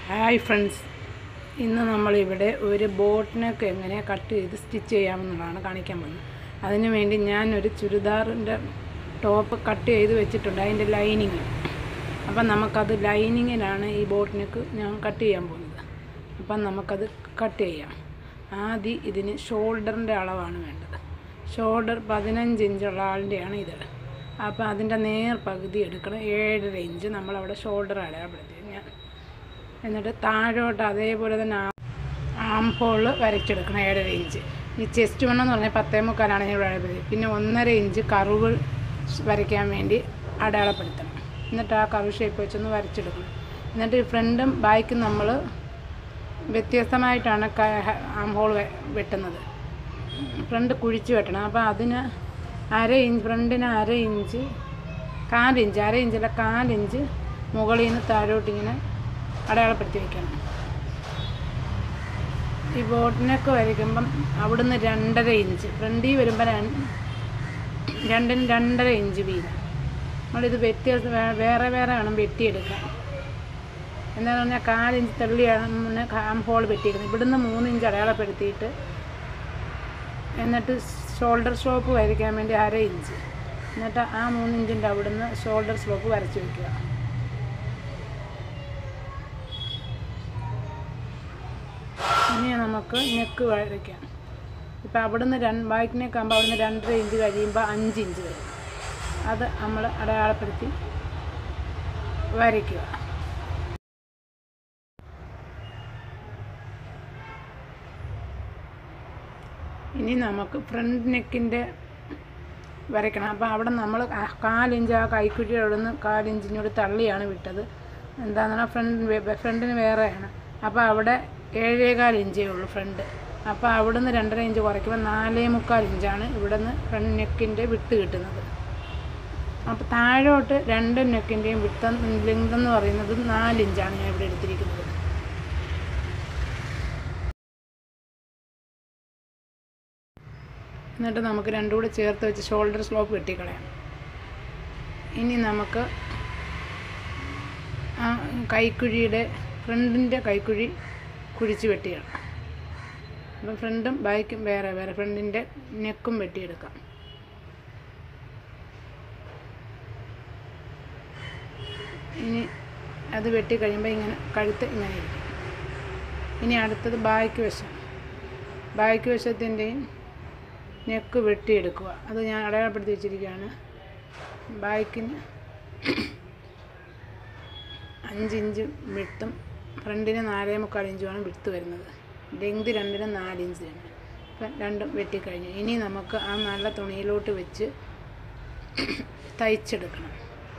Hi friends ഇന്ന് നമ്മളിവിടെ ഒരു ബോട്ടിനൊക്കെ എങ്ങനെ കട്ട് ചെയ്ത് സ്റ്റിച്ച് ചെയ്യാമെന്നുള്ളതാണ് കാണിക്കാൻ പോകുന്നത് അതിനു വേണ്ടി ഞാനൊരു ചുരിദാറിൻ്റെ ടോപ്പ് കട്ട് ചെയ്ത് വെച്ചിട്ടുണ്ട് അതിൻ്റെ ലൈനിങ് അപ്പം നമുക്കത് ലൈനിങ്ങിലാണ് ഈ ബോട്ടിനൊക്കെ ഞാൻ കട്ട് ചെയ്യാൻ പോകുന്നത് അപ്പം നമുക്കത് കട്ട് ചെയ്യാം ആദ്യം ഇതിന് ഷോൾഡറിൻ്റെ അളവാണ് വേണ്ടത് ഷോൾഡർ പതിനഞ്ച് ഇഞ്ചുള്ള ആളിൻ്റെയാണ് ഇത് അപ്പോൾ അതിൻ്റെ നേർ പകുതി എടുക്കണം ഏഴര ഇഞ്ച് നമ്മളവിടെ ഷോൾഡർ അടയാളപ്പെടുത്തി ഞാൻ എന്നിട്ട് താഴോട്ട് അതേപോലെ തന്നെ ആം ഹോൾ വരച്ചെടുക്കണം ഏഴര ഇഞ്ച് ഈ ചെസ്റ്റ് വണ്ണം എന്ന് പറഞ്ഞാൽ പത്തേ മുക്കാലാണ് ഞാൻ ഇവിടെ അടയാളപ്പെടുത്തി പിന്നെ ഒന്നര ഇഞ്ച് കറുവ് വരയ്ക്കാൻ വേണ്ടി അടയാളപ്പെടുത്തണം എന്നിട്ട് ആ കർവ് ഷേപ്പ് വെച്ചൊന്ന് വരച്ചെടുക്കണം എന്നിട്ട് ഈ ഫ്രണ്ടും ബാക്കും നമ്മൾ വ്യത്യസ്തമായിട്ടാണ് ആം ഹോൾ വെട്ടുന്നത് ഫ്രണ്ട് കുഴിച്ച് വെട്ടണം അപ്പോൾ അതിന് അര ഇഞ്ച് ഫ്രണ്ടിന് അര ഇഞ്ച് കാലിഞ്ച് അര ഇഞ്ചല്ല കാലിഞ്ച് മുകളിൽ നിന്ന് താഴോട്ടിങ്ങനെ അടയാളപ്പെടുത്തി വയ്ക്കണം ഈ ബോട്ടിനൊക്കെ വരയ്ക്കുമ്പം അവിടുന്ന് രണ്ടര ഇഞ്ച് ഫ്രണ്ടിൽ വരുമ്പോൾ രണ്ടിന് രണ്ടര ഇഞ്ച് വീതം നമ്മളിത് വ്യത്യാസം വേ- വേറെ വേറെ വേണം വെട്ടിയെടുക്കാൻ എന്താണെന്ന് പറഞ്ഞാൽ കാലിഞ്ച് തള്ളിയാണ് മുന്നേ ഹാം ഹോൾ വെട്ടിയിരുന്നത് ഇവിടുന്ന് മൂന്ന് ഇഞ്ച് അടയാളപ്പെടുത്തിയിട്ട് എന്നിട്ട് ഷോൾഡർ സ്ലോപ്പ് വരയ്ക്കാൻ വേണ്ടി അര ഇഞ്ച് എന്നിട്ട് ആ മൂന്ന് ഇഞ്ചിൻ്റെ അവിടുന്ന് ഷോൾഡർ സ്ലോപ്പ് വരച്ച് വയ്ക്കുക ഇനി നമുക്ക് നെക്ക് വരയ്ക്കാം ഇപ്പം അവിടുന്ന് രണ്ട് ബാക്കിനൊക്കെ ആകുമ്പോൾ അവിടുന്ന് രണ്ടര ഇഞ്ച് കഴിയുമ്പോൾ അഞ്ച് ഇഞ്ച് വരും അത് നമ്മൾ അടയാളപ്പെടുത്തി വരയ്ക്കുക ഇനി നമുക്ക് ഫ്രണ്ട് നെക്കിൻ്റെ വരയ്ക്കണം അപ്പോൾ അവിടെ നമ്മൾ കാലിഞ്ച് ആ കൈക്കുഴി അവിടെ നിന്ന് കാലിഞ്ചിനോട് തള്ളിയാണ് വിട്ടത് എന്താണെന്ന് ഫ്രണ്ട് ഫ്രണ്ടിന് വേറെയാണ് അപ്പോൾ അവിടെ ഏഴേകാൽ ഇഞ്ചേ ഉള്ളൂ ഫ്രണ്ട് അപ്പോൾ അവിടെ നിന്ന് രണ്ടര ഇഞ്ച് കുറയ്ക്കുമ്പോൾ നാലേ മുക്കാൽ ഇഞ്ചാണ് ഇവിടെ നിന്ന് ഫ്രണ്ട് നെക്കിൻ്റെ വിട്ട് കിട്ടുന്നത് അപ്പോൾ താഴോട്ട് രണ്ട് നെക്കിൻ്റെയും വിട്ട് ലെങ്ത് എന്ന് പറയുന്നത് നാലിഞ്ചാണ് ഞാൻ ഇവിടെ എടുത്തിരിക്കുന്നത് എന്നിട്ട് നമുക്ക് രണ്ടും കൂടെ ചേർത്ത് വെച്ച് ഷോൾഡർ സ്ലോപ്പ് വെട്ടിക്കളയാം ഇനി നമുക്ക് ആ കൈക്കുഴിയുടെ ഫ്രണ്ടിൻ്റെ കൈക്കുഴി കുഴിച്ച് വെട്ടിയിടാം അപ്പം ഫ്രണ്ടും ബാക്കും വേറെ വേറെ ഫ്രണ്ടിൻ്റെ നെക്കും വെട്ടിയെടുക്കാം ഇനി അത് വെട്ടി കഴിയുമ്പോൾ ഇങ്ങനെ കഴുത്ത് ഇങ്ങനെ ഇരിക്കും ഇനി അടുത്തത് ബാക്ക് വശം ബാക്ക് വശത്തിൻ്റെയും നെക്ക് വെട്ടിയെടുക്കുക അത് ഞാൻ അടയാളപ്പെടുത്തി വെച്ചിരിക്കുകയാണ് ബാക്കിന് അഞ്ചിഞ്ച് വിട്ടും ഫ്രണ്ടിന് നാലേ മുക്കാൽ ഇഞ്ചുമാണ് വിട്ട് വരുന്നത് ലെങ്ത് രണ്ടിന് നാലിഞ്ച് തന്നെ ഇപ്പം രണ്ടും വെട്ടിക്കഴിഞ്ഞു ഇനി നമുക്ക് ആ നല്ല തുണിയിലോട്ട് വെച്ച് തയ്ച്ചെടുക്കണം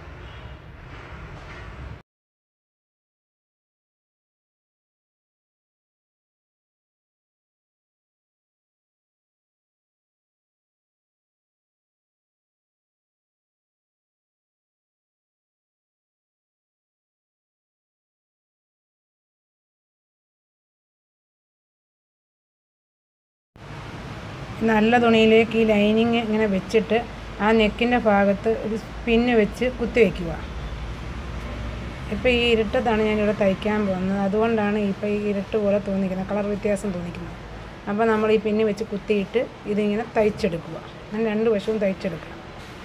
നല്ല തുണിയിലേക്ക് ഈ ലൈനിങ് ഇങ്ങനെ വെച്ചിട്ട് ആ നെക്കിൻ്റെ ഭാഗത്ത് ഒരു പിന്ന് വെച്ച് കുത്തി വയ്ക്കുക ഇപ്പോൾ ഈ ഇരുട്ടത്താണ് ഞാനിവിടെ തയ്ക്കാൻ പോകുന്നത് അതുകൊണ്ടാണ് ഇപ്പോൾ ഈ ഇരുട്ട് പോലെ തോന്നിക്കുന്നത് കളർ വ്യത്യാസം തോന്നിക്കുന്നത് അപ്പോൾ നമ്മൾ ഈ പിന്ന് വെച്ച് കുത്തിയിട്ട് ഇതിങ്ങനെ തയ്ച്ചെടുക്കുക അങ്ങനെ രണ്ട് വശവും തയ്ച്ചെടുക്കണം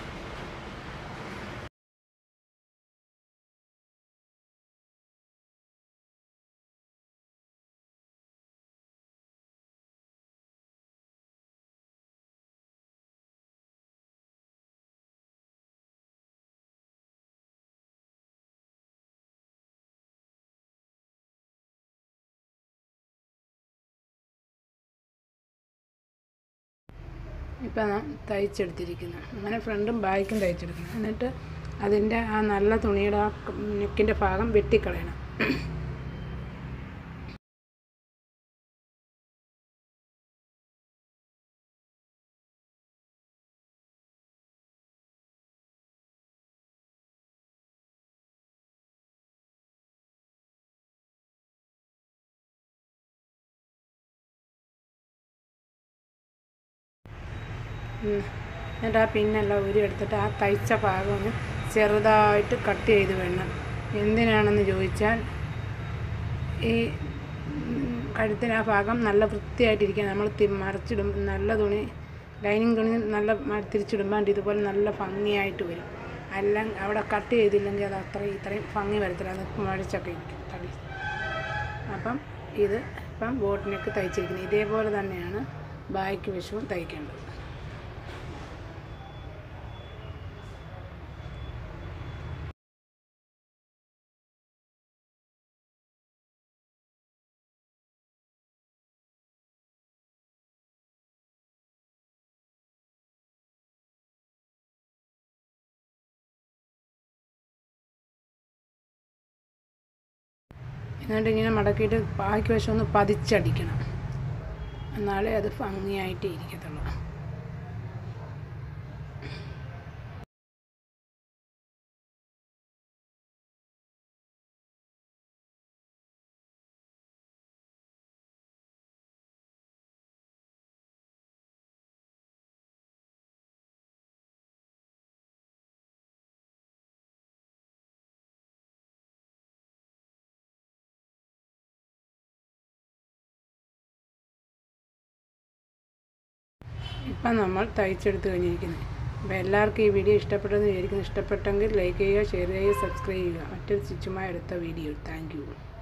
ഇപ്പം ഞാൻ തയ്ച്ചെടുത്തിരിക്കുന്നു അങ്ങനെ ഫ്രണ്ടും ബാക്കും തയ്ച്ചെടുക്കണം എന്നിട്ട് അതിൻ്റെ ആ നല്ല തുണിയുടെ ആ നെക്കിൻ്റെ ഭാഗം വെട്ടിക്കളയണം ഉം. എന്നിട്ട് ആ പിന്നെല്ലാം ഊരി എടുത്തിട്ട് ആ തയ്ച്ച ഭാഗം ഒന്ന് ചെറുതായിട്ട് കട്ട് ചെയ്ത് വേണം എന്തിനാണെന്ന് ചോദിച്ചാൽ ഈ ഉം, കഴുത്തിന് ആ ഭാഗം നല്ല വൃത്തിയായിട്ടിരിക്കാൻ നമ്മൾ തി മറിച്ചിടും നല്ല തുണി ലൈനിങ് തുണി നല്ല മ- തിരിച്ചിടുമ്പോൾ ഇതുപോലെ നല്ല ഭംഗിയായിട്ട് വരും അല്ല അവിടെ കട്ട് ചെയ്തില്ലെങ്കിൽ അത് അത്രയും ഇത്രയും ഭംഗി വരത്തില്ല അത് മഴിച്ചൊക്കെ ഇരിക്കും തടി അപ്പം ഇത് ഇപ്പം ബോട്ടിനൊക്കെ തയ്ച്ചിരിക്കുന്നത് ഇതേപോലെ തന്നെയാണ് ബാക്ക് വശവും തയ്ക്കേണ്ടത് എന്നിട്ട് ഇങ്ങനെ മടക്കിയിട്ട് ബാക്കി വശം ഒന്ന് പതിച്ചടിക്കണം എന്നാലേ അത് ഭംഗിയായിട്ട് ഇരിക്കത്തുള്ളൂ ഇപ്പം നമ്മൾ തയ്ച്ചെടുത്ത് കഴിഞ്ഞിരിക്കുന്നത് അപ്പോൾ എല്ലാവർക്കും ഈ വീഡിയോ ഇഷ്ടപ്പെട്ടെന്ന് വിചാരിക്കുന്നു ഇഷ്ടപ്പെട്ടെങ്കിൽ ലൈക്ക് ചെയ്യുക ഷെയർ ചെയ്യുക സബ്സ്ക്രൈബ് ചെയ്യുക മറ്റൊരു സ്റ്റിച്ചുമായി എടുത്ത വീഡിയോ താങ്ക് യു